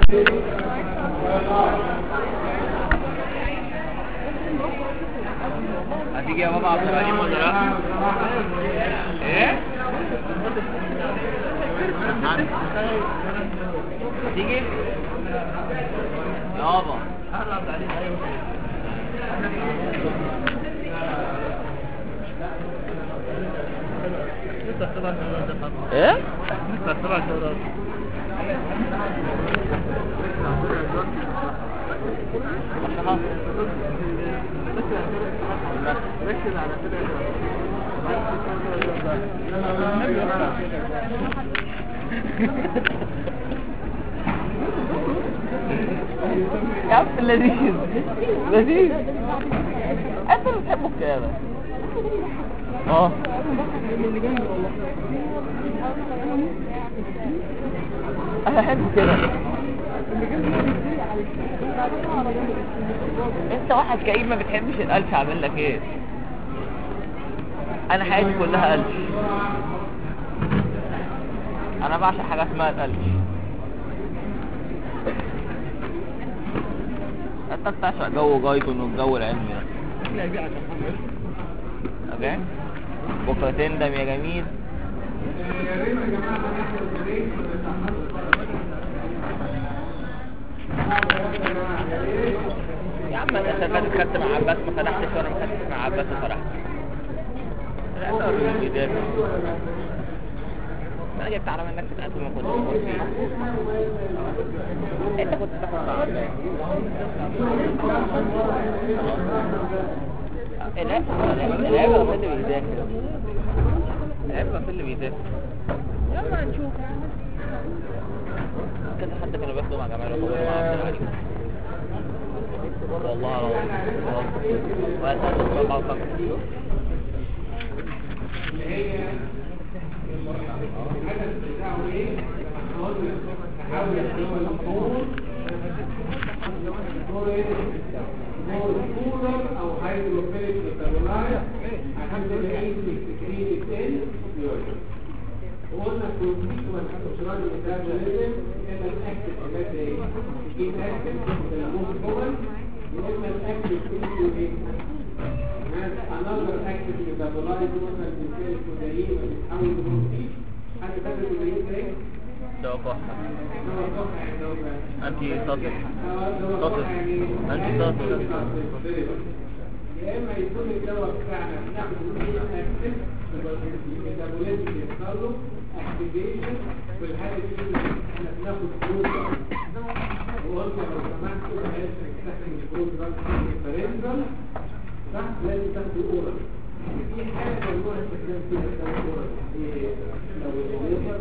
هتيجي يا بابا عبد العليم ولا لا؟ ايه؟ هتيجي؟ يابا ايه؟ يا عم لذيذ لذيذ انت اللي بتحبه كده اه انا احب كده انت واحد كئيب ما بتحبش القلش اعمل لك ايه انا حياتي كلها قلش انا بعشق حاجه اسمها القلش انت بتعشق جو جايتون والجو العلمي ده اوكي بكره تندم يا جميل يا عم انا استفدت خدت مع عباس ما فتحتش وانا ما خدتش مع عباس وفرحت لا ده الراجل ده انا جبت على منك في القلب ما كنت بقول فيه انت كنت بتاخد مع عباس العيب العيب هو في اللي بيذاكر العيب هو في اللي بيذاكر يلا هنشوف كذا حد كانوا بياخدوا مع جمال وخبروا مع عبد العليم والله العظيم وأسأل الله فقط كولر او هيدروفيليك ميتابولايت عشان تلاقيه في السكرين وقلنا بروتين والهيدروجين ميتابوليزم ان الاكتف ماده ايه؟ ايه الاكتف بيسموه كومن وقلنا الاكتف ايه another active metabolite مثلا بيتكون كودايين وبيتحول لبروتين حد فاكر الكودايين ده ايه؟ توقع هو الصفحه يعني هو أنتي سطر هو سطر الصفحه يعني أنتي سطر يا اما يكون الدواء بتاعنا بنعمل له اكتف الميتابوليزم بيحصل له اكتيفيشن والحاله دي احنا بناخد جلوكوز وقلنا لو سمحت كده عايز تستخدم الجلوكوز ريفرنسال صح لازم تاخده اورال في حاله ممنوع استخدام فيها الدواء اورال إيه؟ لو الليفر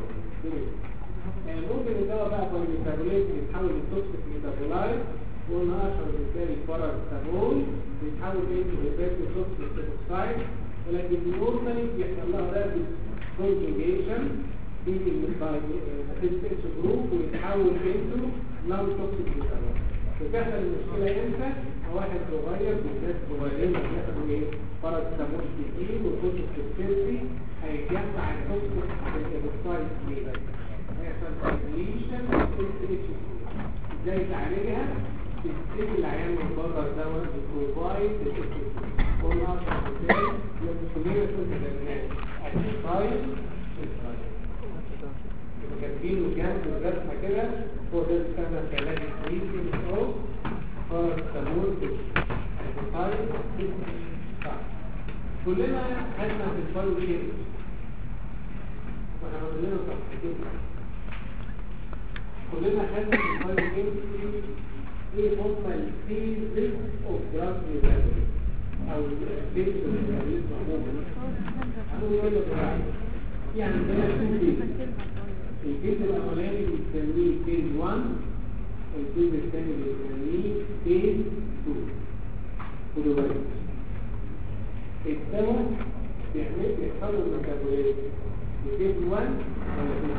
يعني ممكن الدواء بقى في الميتابوليزم يتحول لتوكسيك ميتابولايت قلنا اشهر مثال الباراسيتامول بيتحول into هيباتوتوكسيك سيتوكسايد ولكن نورمالي بيحصل لها رابيد كونجوجيشن في السيتوكس جروب ويتحول into نون توكسيك ميتابولايت بتحصل المشكلة امتى؟ واحد صغير والناس صغيرين بياخدوا ايه؟ باراسيتامول كتير ويخشوا في السيرفي هيتجمع التوكسيك سيتوكسايد ليه؟ هيحصل ديليشن ازاي تعالجها؟ تستيق العيان من بره الدواء بروفايد قلنا عشان ازاي كلنا كنت درناه السايد كاتبينه جنب الرسمه كده هو ده السنه ثلاثة كريسي او فارستامول السايد كلنا خدنا في الفايل كده واحنا كلنا صفحتين كلنا خدنا في الفايل كده ايه هم الفيزيك اوف دراج ميتابوليزم او الفيزيك اوف ميتابوليزم عموما هنقول يقول لك يعني ده الفيز الاولاني بنسميه فيز 1 والفيز الثاني بنسميه فيز 2 خدوا بالك الدواء بيعمل بيحصل له الميتابوليزم في فيز 1 ولا فيز 2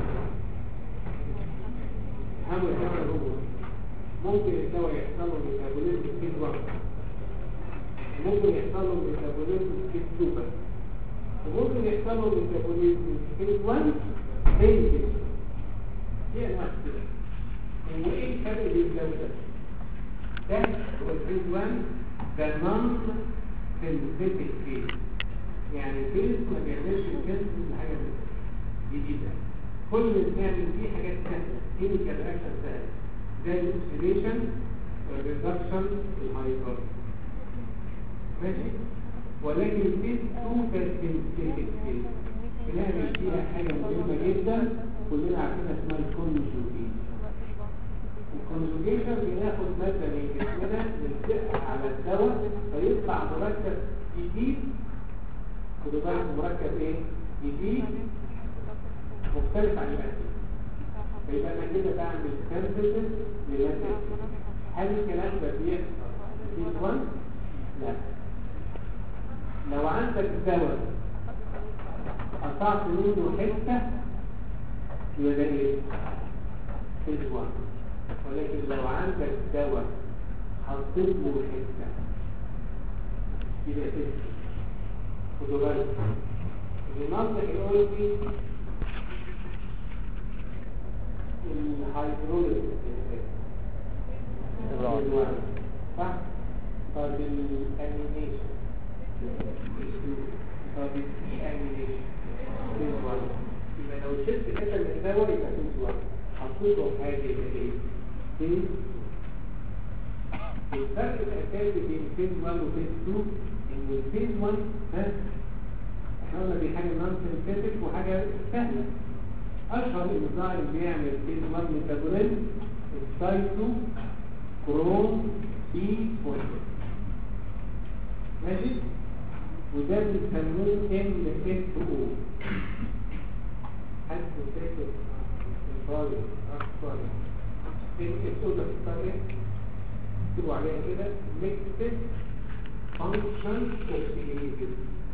اهم حاجه هو ممكن الدواء يحصل له ميتابوليزم في فيز 1 ممكن يحصل له ميتابوليزم في فيز 2 بس وممكن يحصل له ميتابوليزم في فيز 1 زي كده دي انواع كده هو ايه الفرق بين ده وده ده هو الفيز 1 ده نون سينثيتك فيز يعني الفيز ما بيعملش الكنس لحاجه جديده كل اللي بنعمل فيه حاجات سهله كيميكال اكشن سهل زي الاكسيديشن والريدكشن الهايدروجين ماشي ولكن الفيز 2 ده سينثيتك فيز بنعمل فيها حاجه مهمه جدا كلنا عارفينها اسمها الكونجوجيشن الكونجوجيشن بناخد ماده من جسمنا نلزقها على الدواء فيطلع مركب جديد خدوا بالكم مركب ايه؟ جديد مختلف عن الاسيد فيبقى انا كده بعمل سينثيسيس للاسيد هل الكلام ده بيحصل في 1 لا لو عندك دواء قطعت منه حته يبقى ده ايه فيز 1 ولكن لو عندك دواء حطيت له حته يبقى فيز خدوا بالكم المنطق يقول لي الهيدروليز صح طب الانيميشن طب الدي انيميشن يبقى لو شلت حته من الدواء يبقى فيز 1 حطيت له حاجه يبقى ايه فيز الفرق الاساسي بين فيز 1 وفيز 2 ان الفيز 1 ها احنا قلنا دي حاجه نون سينثيتك وحاجه سهله اشهر انزيم بيعمل فيز 1 ميتابوليزم السايتو كروم بي فوسفات ماشي وده بنسموه ام اس او حد فاكر طالب اكبر ام اس او ده بتختار ايه اكتبوا عليها كده ميكسد فانكشن اوكسيديتيف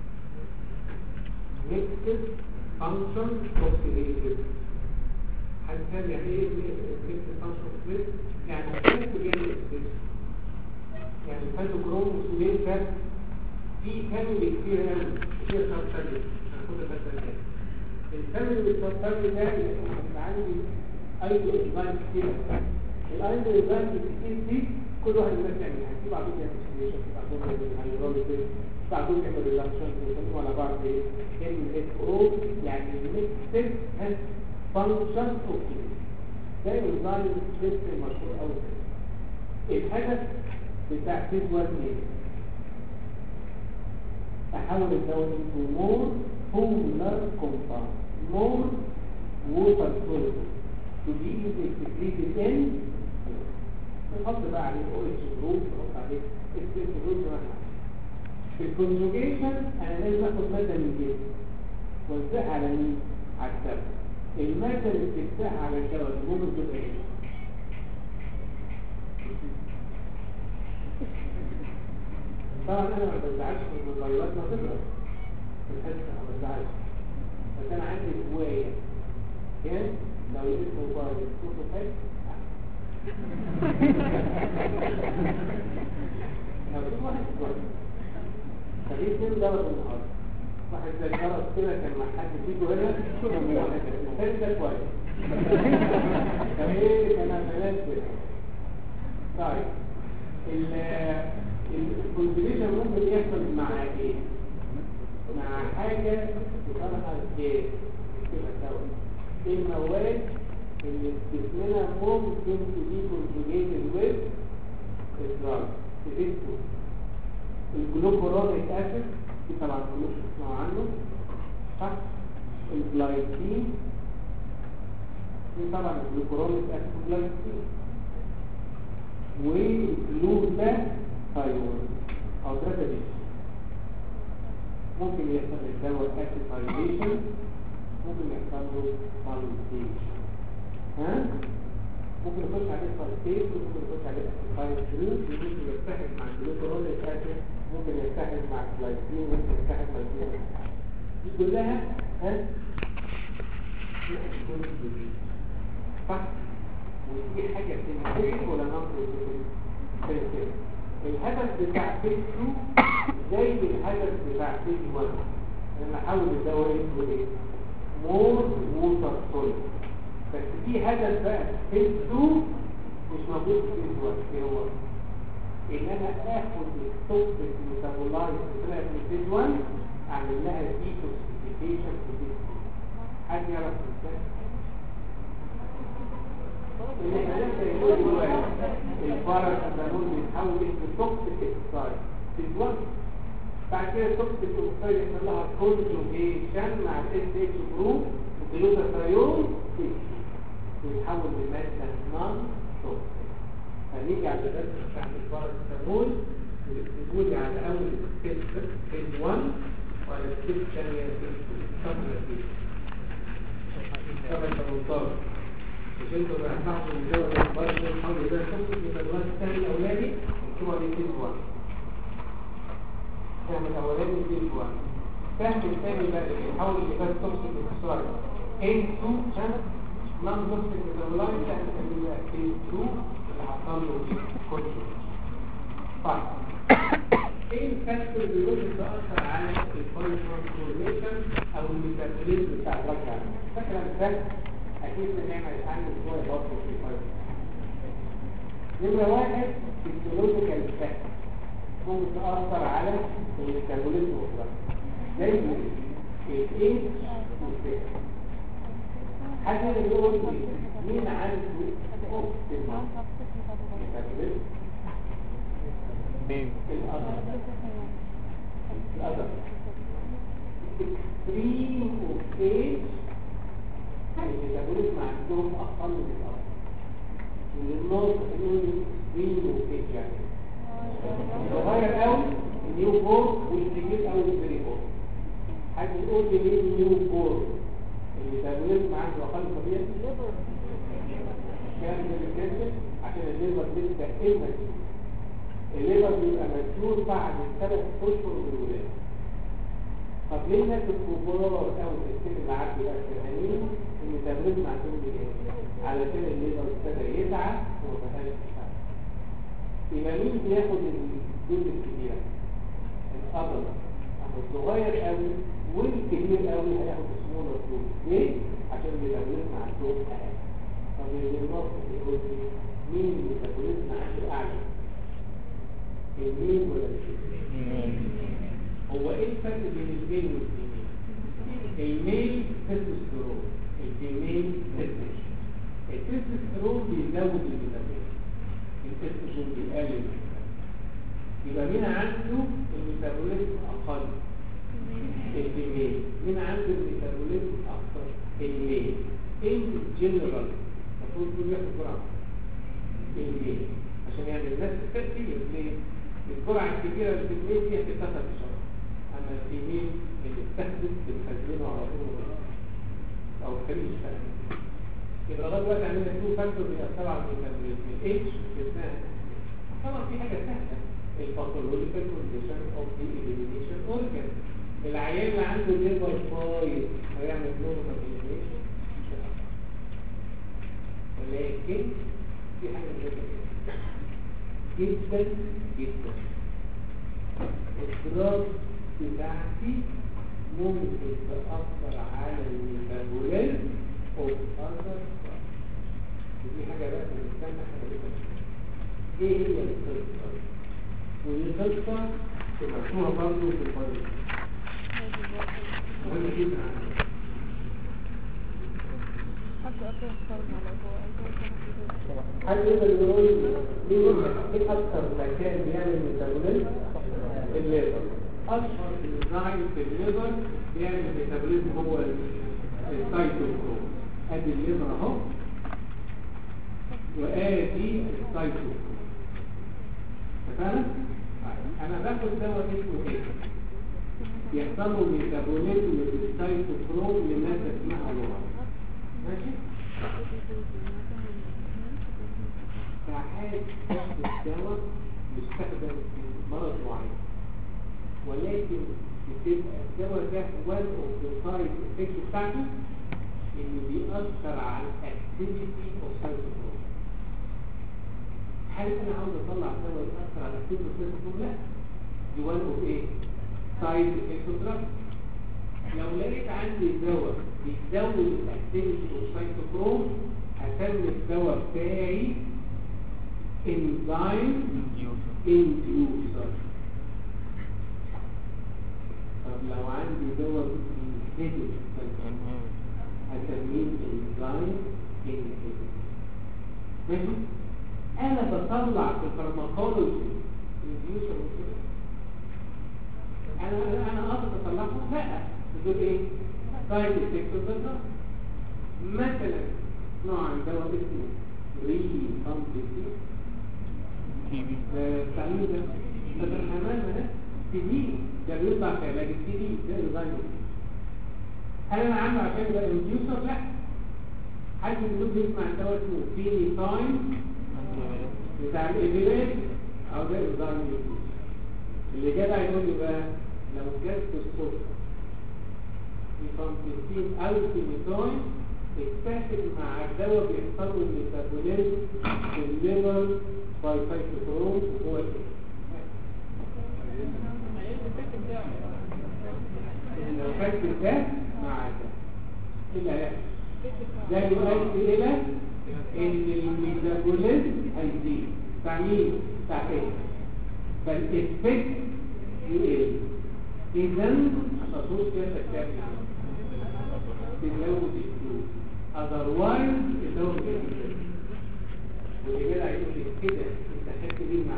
ميكسد فانكشن اوكسيديتيف حد فاهم يعني ايه ميكسد فانكشن اوكسيديتيف يعني الفاتو بيعمل اوكسيديتيف يعني الفاتو كروم اوكسيديتيف ده في فاميلي كتير قوي كتير سب فاميلي هناخدها بس الان الفاميلي السب فاميلي ده يبقى عندي ايدو انزايم كتير الايدو انزايم الكتير دي كل واحد منهم يعمل حاجه في بعضهم يعمل سيميشن في بعضهم يعمل هيدروليسيس بعضهم يعمل ريلاكشن بيسموه على بعض ايه ام اس او يعني ميكسد فانكشن اوكي ده انزايم سيستم مشهور قوي الهدف بتاع فيز 1 ايه احول الدواء into more polar compound more water soluble to be secreted in نحط بقى عليه او اتش جروب نحط عليه اس اس جروب في الكونجوجيشن انا لازم اخد ماده من الجسم وازاها على مين؟ على الدواء الماده اللي بتتزاح على الدواء ممكن تبقى ايه؟ طبعا انا ما بزعلش من الموبايلات ما تضرب في الحصه ما بزعلش بس انا عندي هوايه كان لو لقيت موبايل صوته حلو لو في واحد كويس فدي اثنين ضرب النهارده واحد زي الجرس كده كان مع حد فيكو هنا الثاني ده كويس طب ايه انا بلاش كده طيب الكونفيجريشن ممكن يحصل مع ايه؟ مع حاجه بصراحه جاز كده سوا ايه المواد اللي جسمنا ممكن تجي كونجوجيتد ويز الدراج تفيدكم الجلوكورونيك اسيد دي طبعا كلكم تسمعوا عنه صح الجلايكين دي طبعا الجلوكورونيك اسيد والجلايكين والجلوتاثيون او تراتابيش ممكن يحصل الدواء اسيتايزيشن ممكن يحصل له سالتيشن ها ممكن يخش عليه سالتيت ممكن يخش عليه اسيتايزيشن ممكن يتحد مع الجلوكورونيك اسيد ممكن يتحد مع الجلايكين ممكن يتحد مع الجلوكورونيك دي كلها ها صح ودي حاجة سنتين ولا نمبر سنتين الهدف بتاع فيز 2 زي الهدف بتاع فيز 1 انا احول الدواء into ايه مور ووتر سوليد بس في هدف بقى فيز 2 مش موجود في الفيز 1 ايه هو ان انا اخد التوكسيك ميتابولايت اللي طلعت من الفيز 1 اعمل لها ديتوكسيفيكيشن في الفيز 2 حد يعرف ازاي الباراسيتامول بيتحول اسمه توكسيك اكسايد في الوقت بعد كده التوكسيك اكسايد يحصل لها كونجوجيشن مع الاس اتش جروب وجلوتاثيون ويتحول لماده نون توكسيك هنيجي على الدرس بتاع الباراسيتامول ونقول على اول ستيب فيز 1 وعلى ستيب ثانيه فيز 2 طبعا 18 مش انتوا بقى هتعرفوا مجرد البرد الحمد لله خمسة متدرات الثاني الأولاني مكتوب عليه تيز 1 فهم الأولاني تيز 1 فهم الثاني بقى اللي بيحاول اللي بس توكسيك اكسار N2 كان نون توكسيك متدرات لا نسميه تيز 2 اللي حصل له كله طيب ايه الفاكتور اللي ممكن تأثر على الفايل ترانسفورميشن او الميتابوليزم بتاع الرجل فاكر الفاكتور اكيد بنعمل عنه شويه برضه في الفرق نمره واحد الفيزيولوجيكال فاكتور ممكن تاثر على الميتابوليزم والرجل زي الايه والفكر حد يقول لي مين عنده اوبتيمال ميتابوليزم مين الأدب الأدب extreme of age الميتابوليزم عندهم أقل من الأرض من النقطة اللي extreme of age يعني صغير قوي النيو بورن والكبير قوي الفيري بورن حد يقول لي ليه النيو بورن الميتابوليزم عنده أقل طبيعي كان بيتكلم عشان الليفر لسه immature الليفر بيبقى مسؤول بعد ثلاث اشهر من الولاده طب ليه الناس الكبار او السن اللي عدوا الاخرانيين الميتابوليزم عندهم ايه؟ علشان الليفر ابتدى يتعب وما بقاش يشتغل يبقى مين بياخد الدوز الكبيره؟ الأبل أما الصغير قوي والكبير قوي هياخد سمولر دوز ليه؟ عشان الميتابوليزم عندهم اقل طب اللي النقطه يقول لي مين الميتابوليزم عنده اعلى؟ الميل ولا الفيميل هو ايه الفرق بين الميل والفيميل الميل تستوستيرون الفيميل تستوستيرون التستوستيرون بيزود الميتابوليزم التستوستيرون بيقلل الميتابوليزم يبقى مين عنده الميتابوليزم اقل الفيميل مين عنده الميتابوليزم اكثر الميل ان جنرال المفروض كل ياخد جرعه الميل عشان يعمل نفس التأثير ليه؟ الجرعة الكبيرة اللي في الميل دي هتتاخد بسرعة أما الفيميل اللي بتاخده بتخزنه على طول أو الخليج فعلا يبقى لغاية دلوقتي عندنا تو فاكتور بيأثروا على الميتابوليزم الاتش باستثناء طبعا في حاجة سهلة الباثولوجيكال كونديشن اوف ذا اليمينيشن اورجان العيان اللي عنده ليفر بايظ هيعمل نورمال اليمينيشن ولكن في حاجة كده جدا جدا الدراج بتاعتي ممكن تأثر على الميتابوليزم of other ودي حاجة بقى بنستنى حضرتك ايه هي القصة ودي قصة مشهورة برضه في الفايل مهمة جدا هل يقدر يقول مين ايه اكثر مكان بيعمل ميتابوليزم الليفر اشهر انزيم في الليفر بيعمل ميتابوليزم هو السايتوكروم ادي الليفر اهو وادي السايتوكروم اتفقنا انا باخد دواء اسمه ايه يحصل له ميتابوليزم للسايتوكروم لماده اسمها لغه ماشي ساعات تاخد الدواء يستخدم في مرض معين ولكن بتبقى الدواء ده one of the side effects بتاعته انه بيأثر على activity of cytochrome هل انا عاوز اطلع دواء يأثر على activity of cytochrome؟ لا دي one of ايه؟ side effects of drug لو لقيت عندي دواء بيزود الاكتيفيتي اوف سايتوكروم هسمي الدواء بتاعي enzyme inducer inducer طب لو عندي دواء inhibitor هسميه enzyme inhibitor ماشي انا بطلع في الفارماكولوجي inducer وكده انا انا انا قصد اطلعهم لا دول ايه سايد افكتس بالظبط مثلا نوع دواء اسمه ري كومبليتي تي بي التعليم ده بدل الحمام ده تي في ده بيطلع في علاج التي في ده الزايمر هل انا عامله عشان يبقى انديوسر لا حد من دول بيسمع الدواء اسمه فيني تايم بتاع الايبيلات او ده الزايمر اللي جدع يقول لي بقى لو جت الصبح الكومبليتين او الفينيتايم اتاخد مع الدواء بيحصل له ميتابوليزم في الليفر باي سايكلوتروم وهو ايه لو فك ده مع ده ايه اللي هيحصل ده يؤدي الى ان الميتابوليزم هيزيد بتاع مين؟ بتاع ايه؟ فالإفكت يقل إذا خصوص كده تكتب تزود الفلوس otherwise تزود الفلوس واللي كده هيقول لي كده انت خدت دي مع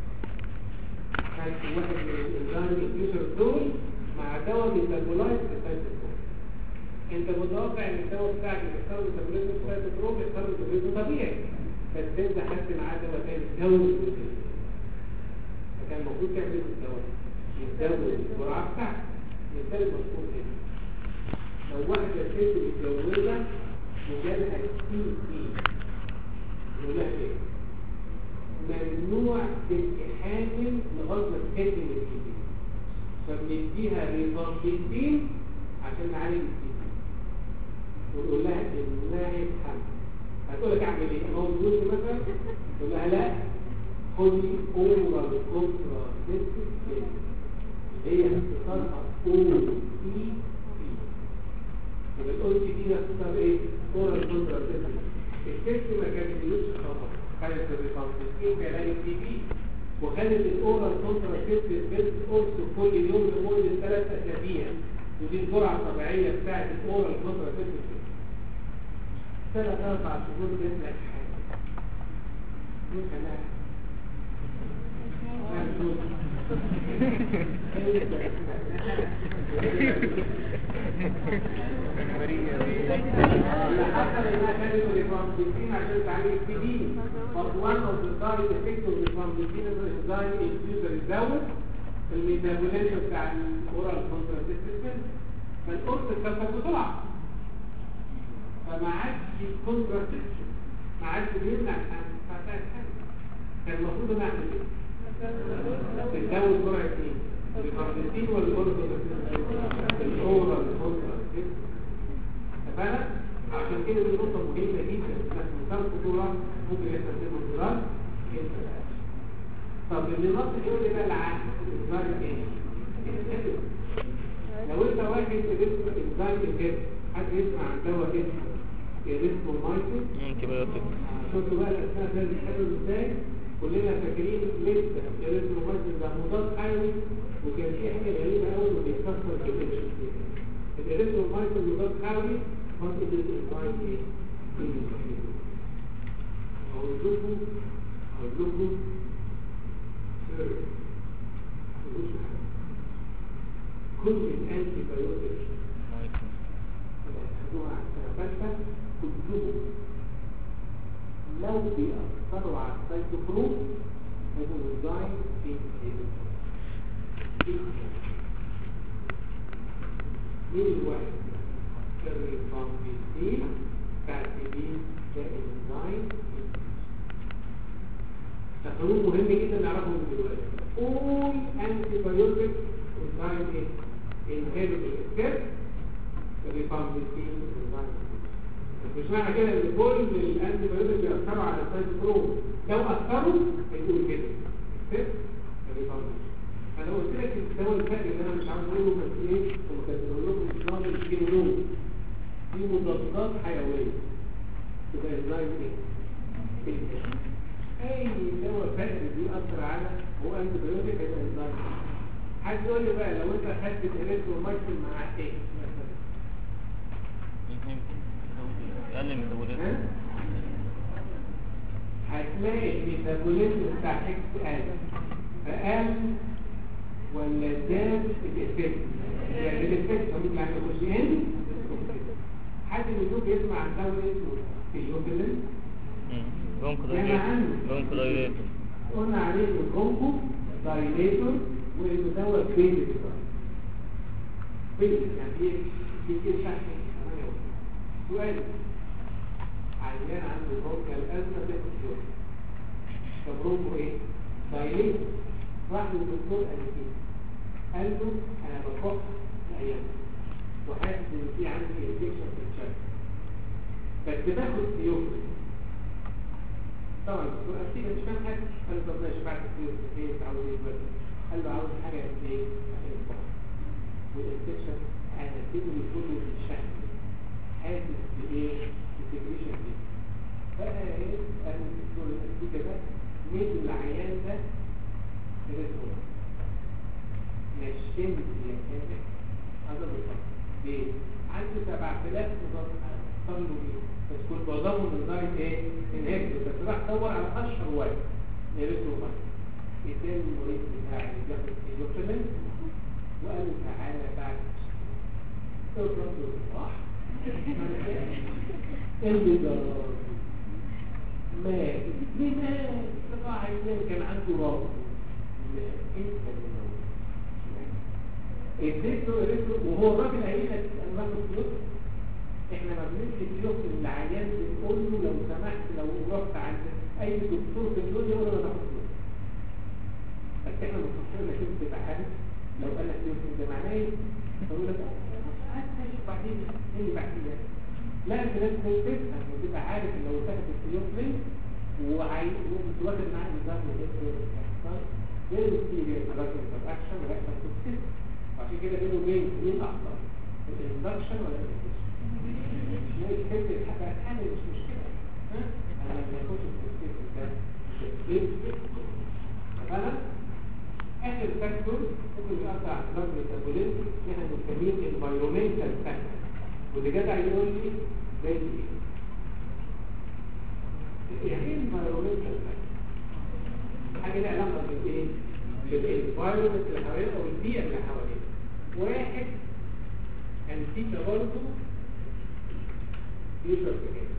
خدت واحد من الانزيم الفيوتشر دول مع دواء ميتابولايز في السايتوكروم انت متوقع ان الدواء بتاعك اللي بيحصل ميتابوليزم في السايتوكروم بيحصل ميتابوليزم طبيعي بس انت خدت معاه دواء تاني زود الفلوس فكان المفروض تعمل ايه الدواء يزود الجرعه بتاعتك مثال مشهور هنا لو واحدة ست متجوزة وجالها تي تي يقول لها ايه؟ ممنوع تبقي حامل لغاية ما تكتم التي تي فبنديها ريفامبيتين عشان نعالج التي تي ونقول لها امنعي الحمل هتقول لك اعمل ايه؟ هو فلوس مثلا تقول لها لا خدي اورال كونترا هي اختصارها او اي يبقى الاو تي دي اختصار ايه؟ اورال كونترا الست ما كانتلوش خطر خدت الريفامبيتين في علاج التي بي وخدت الاورال كونترا بيلز قرص كل يوم لمده ثلاث اسابيع ودي الجرعه الطبيعيه بتاعت الاورال كونترا بيلز ثلاث اربع شهور بيطلع حاجه ممكن لا حتى لما كانوا الريفامبيتين عشان تعالج التي بي but one of the side effects of الريفامبيتين is enzyme inducer يزود الميتابوليزم بتاع الاورال كونتراسيبتيف فالقرص اتكسر بسرعه فما عادش كونتراسيبشن ما عادش بيمنع الحمل فبتاع الحمل كان المفروض ان اعمل ايه؟ تزود جرعه ايه؟ الريفامبيتين ولا الاورال الاورال كونتراسيبتيف اتفقنا؟ عشان كده دي نقطة مهمة جدا بس مثال خطورة ممكن يستخدمها الدولار طب اللي نص يقول لي بقى العكس الإنذار ايه؟ لو انت واحد اسمه إنذار الجد حد يسمع عن دواء اسمه اسمه مايكل انتبيوتيك شفتوا بقى الأسماء ده بيتحدث ازاي؟ كلنا فاكرين لسه اسمه مايكل ده مضاد حيوي وكان في حاجة غريبة قوي انه بيتكسر بالإنشن الإريثرو مايكل مضاد حيوي منطقة الإنفايت إيه؟ أقول لكم أقول لكم سر كل الأنتي بايوتكس اللي هتاخدوها على السنة الثالثة كلهم لو بيأثروا على السيتوكروم هيبقوا ديزاين مين الواحد؟ الريفامبيتين تعتبين كإنزايم تقنون مهم جدا نعرفه من دلوقتي all antibiotics enzyme ايه؟ inhibit escape الريفامبيتين enzyme مش معنى كده ان كل الانتيبيوتيك بيأثروا على السيتوكروم لو أثروا هيقول كده escape الريفامبيتين انا قلت لك الدواء الفاتح اللي انا مش عاوز اقوله بس ايه وما كنت بقول لكم مش ناقص الكيلو دي مضادات حيويه تبقى ازاي ايه اي دواء فقر بيأثر على هو انت بيوتك هيبقى انزايم حد يقول لي بقى لو انت خدت الاريثرومايسين مع ايه مثلا يقلل الميتابوليزم ها؟ هتلاقي الميتابوليزم بتاع اكس اقل اقل ولا زاد الافكت يعني الافكت ممكن يعني يخش ان حد منكم يسمع عن دواء اسمه فيوبيلين برونكودايليتور قلنا عليه البرونكو دايليتور وانه دواء بيزك بيزك يعني ايه في كده شحن سؤال عيان عنده برونكا الازمه تاخد يوم طب برونكو ايه؟ دايليتور راح للدكتور قال له كده قال له انا بفكر الايام وحاسس ان في عندي انفكشن في الشرق بس باخد سيوفرين طبعا الدكتور قال كده مش فاهم حاجه قال له طب ماشي بعد السيوفرين ايه تعود ايه دلوقتي قال له عاوز حاجه قد ايه عشان الفقر والانفكشن انا سيبه كله في الشحن حاسس بايه السكريشن دي بقى ايه قال الدكتور الانتيكا ده ميل العيان ده ريسكو نشمت يا كامل هذا بالظبط ليه؟ عنده 7000 نظام صلوا بيه بس كنت بضمه من دايت ايه؟ انهاكتور بس راح دور على اشهر واحد نيرتو ماي يتم المريض بتاعي اللي بياخد سيلوكسيمين وقال له تعالى بعد قلت له راح اللي ده مات ليه مات؟ راح كان عنده رابط انت اللي اديته اديته وهو الراجل قايل لك انا باخد فلوس احنا ما بندي فلوس للعيان بنقول له لو سمحت لو رحت عند اي دكتور في الدنيا ولا انا باخد فلوس بس احنا متفقين انك انت تبقى عارف لو قال لك فلوس انت معناه ايه؟ فيقول لك ماشي بعدين ايه اللي بعدين لا انت لازم تفهم وتبقى عارف ان لو تاخد الفلوس منه وعايز واخد معاه نظام الدكتور غير السيريس علاقه الاكشن ولا يحصل توكسيك عشان كده بينه وبين مين اخطر الاندكشن ولا الانفكشن مش كده الحاجه حاجه مش مشكله ها انا لما كنت في السيستم ده فانا اخر فاكتور ممكن يؤثر على نظام الميتابوليزم احنا بنسميه انفايرمنتال فاكتور واللي جدع يقول لي زي ايه يعني ايه انفايرمنتال فاكتور حاجه لها علاقه بالايه بالانفايرمنت اللي حوالينا او البيئه اللي حوالينا واحد انتيكا برضه بيشرب سجاير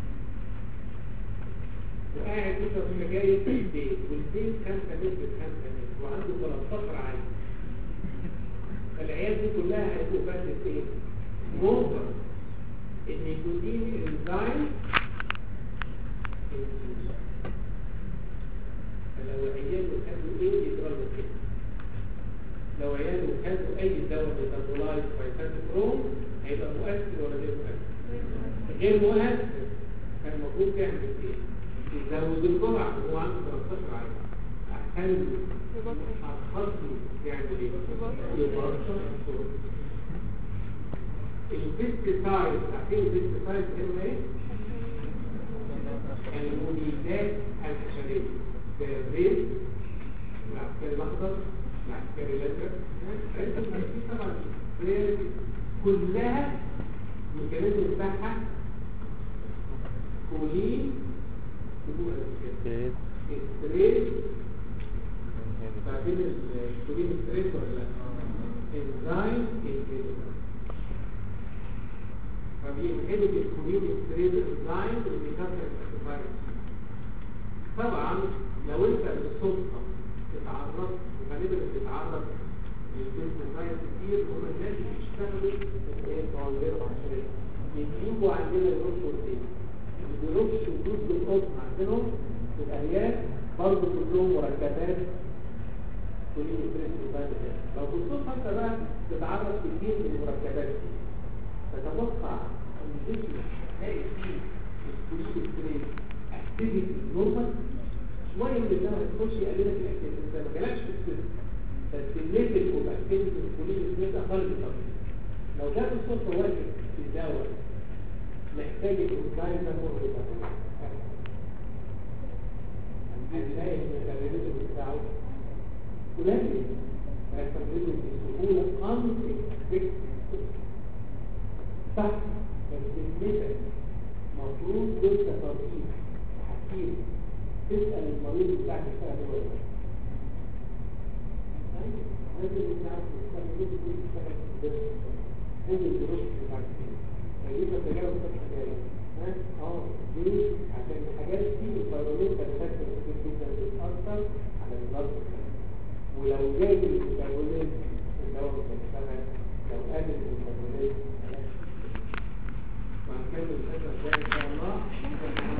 وقاعد يشرب سجاير في البيت والبيت 5 متر 5 متر وعنده 13 عيل فالعيال دي كلها هيبقوا بس ايه؟ موفر النيكوتين انزايم فلو عياله خدوا ايه يضربوا كده لو عياله خدوا اي دواء ميتابولايز فايتاتوكروم هيبقى مؤثر ولا غير مؤثر غير مؤثر كان المفروض تعمل ايه يزود الجرعه هو عنده 13 عيل احسن له يعمل ايه يبطل البيستيسايد عارفين البيستيسايد كانوا ايه المبيدات الحشريه الريد والعسكري الاخضر العسكري الازرق طبعا كلها الميكانيزم بتاعها كولين ستريس بعدين الكولين ستريس ولا لا انزايم انهبيتور فبينهبت الكولين ستريس انزايم اللي بيكسر الفيروس طبعا لو انت بالصدفه اتعرضت وغالبا بتتعرض للبنت فايروس كتير هم الناس اللي بيشتغلوا ايه غير عشريه يجيبوا عندنا يرشوا ايه بيرشوا جزء القطن عندهم في الارياف برضه كلهم مركبات كلين ستريس وفايروس لو بالصدفه انت بقى تتعرض كتير للمركبات دي فتتوقع ان الجسم تلاقي فيه الكلين ستريس اكتيفيتي نورمال شويه من الدواء تخش يقللك الاكتيفيتي انت ما جالكش في السن بس الليفل اوف اكتيفيتي الكولين ستريس اقل بكتير لو جاب الصوت واقف في الدواء محتاج الانزايم ده هو قليل هيستخدمه بسهولة unexpected صح بس المثل مفروض وانت طبيب حكيم تسأل المريض بتاعك اشتغل ايه ولا لا لازم تعرف تشتغل ايه تقول تشتغل في البيت هذه الدروس بتاعت فيه فدي تجارب فتح جاية ها اه ليه عشان الحاجات دي الفيروسات بتاعتها كتير جدا بتأثر على البلد ولو جاب الميتابوليزم الدواء مش هيشتغل لو قلل الميتابوليزم وهنكمل الفترة الجاية إن شاء الله